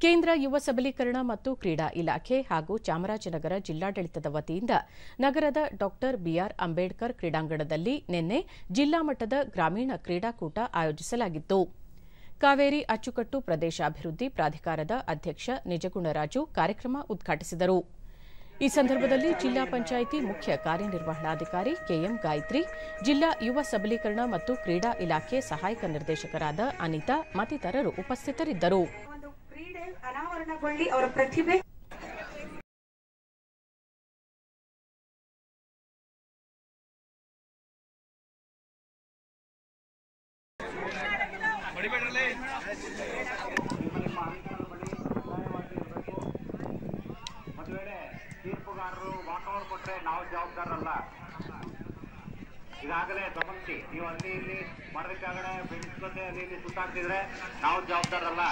ಕೇಂದ್ರ ಯುವ ಸಬಲೀಕರಣ ಮತ್ತು ಕ್ರೀಡಾ ಇಲಾಖೆ ಹಾಗೂ ಚಾಮರಾಜನಗರ ಜಿಲ್ಲಾಡಳಿತದ ವತಿಯಿಂದ ನಗರದ ಡಾಕ್ಟರ್ ಬಿಆರ್ ಅಂಬೇಡ್ಕರ್ ಕ್ರೀಡಾಂಗಣದಲ್ಲಿ ನಿನ್ನೆ ಜಿಲ್ಲಾ ಮಟ್ಟದ ಗ್ರಾಮೀಣ ಕ್ರೀಡಾಕೂಟ ಆಯೋಜಿಸಲಾಗಿತ್ತು ಕಾವೇರಿ ಅಚ್ಚುಕಟ್ಟು ಪ್ರದೇಶಾಭಿವೃದ್ಧಿ ಪ್ರಾಧಿಕಾರದ ಅಧ್ಯಕ್ಷ ನಿಜಗುಣರಾಜು ಕಾರ್ಯಕ್ರಮ ಉದ್ಘಾಟಿಸಿದರು ಈ ಸಂದರ್ಭದಲ್ಲಿ ಜಿಲ್ಲಾ ಪಂಚಾಯಿತಿ ಮುಖ್ಯ ಕಾರ್ಯನಿರ್ವಹಣಾಧಿಕಾರಿ ಕೆಎಂ ಗಾಯತ್ರಿ ಜಿಲ್ಲಾ ಯುವ ಸಬಲೀಕರಣ ಮತ್ತು ಕ್ರೀಡಾ ಇಲಾಖೆ ಸಹಾಯಕ ನಿರ್ದೇಶಕರಾದ ಅನಿತಾ ಮತ್ತಿತರರು ಉಪಸ್ಥಿತರಿದ್ದರು ಒಂದು ಕ್ರೀಡೆ ಅನಾವರಣಗೊಳ್ಳಿ ಅವರ ಪ್ರತಿಭೆ ಒಂದು ವೇಳೆ ತೀರ್ಪುಗಾರರು ವಾಕೌಟ್ ಕೊಟ್ರೆ ನಾವು ಜವಾಬ್ದಾರರಲ್ಲ ಈಗಾಗಲೇ ಗಮನಿಸಿ ನೀವು ಅಲ್ಲಿ ಇಲ್ಲಿ ಮರದಕ್ಕಾಗಡೆ ಬೆಳೆಸ್ಕೊಂಡೆ ಅಲ್ಲಿ ಇಲ್ಲಿ ಸುತ್ತಾಡ್ತಿದ್ರೆ ನಾವು ಜವಾಬ್ದಾರರಲ್ಲ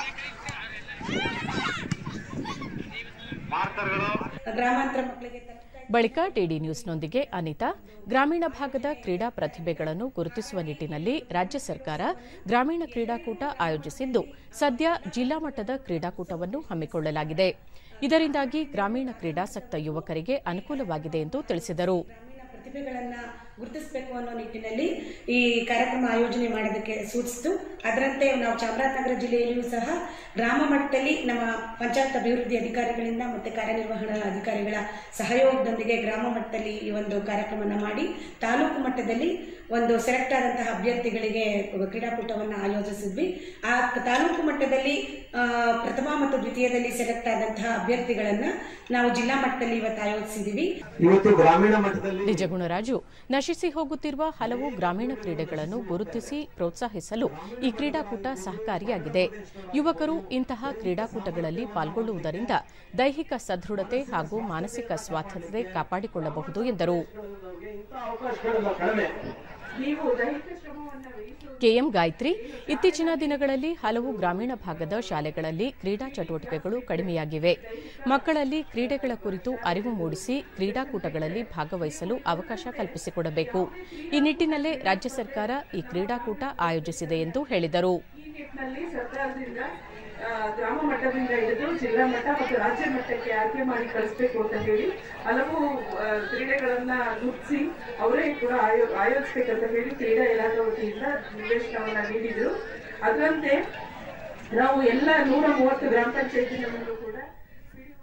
ಮಾರ್ಕರ್ಗಳು ಗ್ರಾಮಾಂತರ ಮಕ್ಕಳಿಗೆ ತಲುಪ್ತಾ ಬಳಿಕ ಡಿಡಿ ನ್ಯೂಸ್ನೊಂದಿಗೆ ಅನಿತಾ ಗ್ರಾಮೀಣ ಭಾಗದ ಕ್ರೀಡಾ ಪ್ರತಿಭೆಗಳನ್ನು ಗುರುತಿಸುವ ನಿಟ್ಟಿನಲ್ಲಿ ರಾಜ್ಯ ಸರ್ಕಾರ ಗ್ರಾಮೀಣ ಕ್ರೀಡಾಕೂಟ ಆಯೋಜಿಸಿದ್ದು ಸದ್ಯ ಜಿಲ್ಲಾ ಮಟ್ಟದ ಕ್ರೀಡಾಕೂಟವನ್ನು ಹಮ್ಮಿಕೊಳ್ಳಲಾಗಿದೆ ಇದರಿಂದಾಗಿ ಗ್ರಾಮೀಣ ಕ್ರೀಡಾಸಕ್ತ ಯುವಕರಿಗೆ ಅನುಕೂಲವಾಗಿದೆ ಎಂದು ತಿಳಿಸಿದರು ಗ್ರಾಮೀಣ ಪ್ರತಿಭೆಗಳನ್ನ ಗುರುತಿಸಬೇಕು ಅನ್ನೋ ನಿಟ್ಟಿನಲ್ಲಿ ಈ ಕಾರ್ಯಕ್ರಮ ಆಯೋಜನೆ ಮಾಡೋದಕ್ಕೆ ಸೂಚಿಸಿತು ಅದರಂತೆ ನಾವು ಚಾಮರಾಜನಗರ ಜಿಲ್ಲೆಯಲ್ಲಿಯೂ ಸಹ ಗ್ರಾಮ ಮಟ್ಟದಲ್ಲಿ ನಮ್ಮ ಪಂಚಾಯತ್ ಅಭಿವೃದ್ಧಿ ಅಧಿಕಾರಿಗಳಿಂದ ಮತ್ತು ಕಾರ್ಯನಿರ್ವಹಣಾ ಅಧಿಕಾರಿಗಳ ಸಹಯೋಗದೊಂದಿಗೆ ಗ್ರಾಮ ಮಟ್ಟದಲ್ಲಿ ಈ ಒಂದು ಕಾರ್ಯಕ್ರಮವನ್ನು ಮಾಡಿ ತಾಲೂಕು ಮಟ್ಟದಲ್ಲಿ ಒಂದು ಸೆಲೆಕ್ಟ್ ಆದಂತಹ ಅಭ್ಯರ್ಥಿಗಳಿಗೆ ಕ್ರೀಡಾಕೂಟವನ್ನು ಆಯೋಜಿಸಿದ್ವಿ ಆ ತಾಲೂಕು ಮಟ್ಟದಲ್ಲಿ ಆ, ಪ್ರಥಮ ಮತ್ತು ದ್ವಿತೀಯದಲ್ಲಿ ಸೆಲೆಕ್ಟ್ ಆದಂತಹ ಅಭ್ಯರ್ಥಿಗಳನ್ನು ನಾವು ಜಿಲ್ಲಾ ಮಟ್ಟದಲ್ಲಿ ಇವತ್ತು ಆಯೋಜಿಸಿದ್ದೀವಿ ಇವತ್ತು ಗ್ರಾಮೀಣ ಮಟ್ಟದಲ್ಲಿ ನಿಜಗುಣರಾಜು ನಶಿಸಿ ಹೋಗುತ್ತಿರುವ ಹಲವು ಗ್ರಾಮೀಣ ಕ್ರೀಡೆಗಳನ್ನು ಗುರುತಿಸಿ ಪ್ರೋತ್ಸಾಹಿಸಲು ಈ ಕ್ರೀಡಾಕೂಟ ಸಹಕಾರಿಯಾಗಿದೆ ಯುವಕರು ಇಂತಹ ಕ್ರೀಡಾಕೂಟಗಳಲ್ಲಿ ಪಾಲ್ಗೊಳ್ಳುವುದರಿಂದ ದೈಹಿಕ ಸದೃಢತೆ ಹಾಗೂ ಮಾನಸಿಕ ಸ್ವಾತಂತ್ರ್ಯತೆ ಕಾಪಾಡಿಕೊಳ್ಳಬಹುದು ಎಂದರು ಇಂಥ ಅವಕಾಶಗಳೆಲ್ಲ ಕಡಿಮೆ ಕೆಎಂ ಗಾಯತ್ರಿ ಇತ್ತೀಚಿನ ದಿನಗಳಲ್ಲಿ ಹಲವು ಗ್ರಾಮೀಣ ಭಾಗದ ಶಾಲೆಗಳಲ್ಲಿ ಕ್ರೀಡಾ ಚಟುವಟಿಕೆಗಳು ಕಡಿಮೆಯಾಗಿವೆ ಮಕ್ಕಳಲ್ಲಿ ಕ್ರೀಡೆಗಳ ಕುರಿತು ಅರಿವು ಮೂಡಿಸಿ ಕ್ರೀಡಾಕೂಟಗಳಲ್ಲಿ ಭಾಗವಹಿಸಲು ಅವಕಾಶ ಕಲ್ಪಿಸಿಕೊಡಬೇಕು ಈ ನಿಟ್ಟಿನಲ್ಲೇ ರಾಜ್ಯ ಸರ್ಕಾರ ಈ ಕ್ರೀಡಾಕೂಟ ಆಯೋಜಿಸಿದೆ ಎಂದು ಹೇಳಿದರು ಈ ನಿಟ್ಟಿನಲ್ಲಿ ಸರ್ಕಾರದಿಂದ ಆ, ಗ್ರಾಮ ಮಟ್ಟದಿಂದ ಹಿಡಿದು ಜಿಲ್ಲಾ ಮಟ್ಟ ಮತ್ತು ರಾಜ್ಯ ಮಟ್ಟಕ್ಕೆ ಆಯ್ಕೆ ಮಾಡಿ ಕಳಿಸ್ಬೇಕು ಅಂತ ಹೇಳಿ ಹಲವು ಆ, ಕ್ರೀಡೆಗಳನ್ನ ಗುರುತಿಸಿ ಅವರೇ ಕೂಡ ಆಯೋ ಆಯೋಜಿಸ್ಬೇಕಂತ ಹೇಳಿ ಕ್ರೀಡಾ ಇಲಾಖೆ ವತಿಯಿಂದ ನಿರ್ದೇಶನವನ್ನ ನೀಡಿದ್ರು ಅದರಂತೆ ನಾವು ಎಲ್ಲ ನೂರ ಮೂವತ್ತು ಗ್ರಾಮ ಪಂಚಾಯತಿನಲ್ಲೂ ಕೂಡ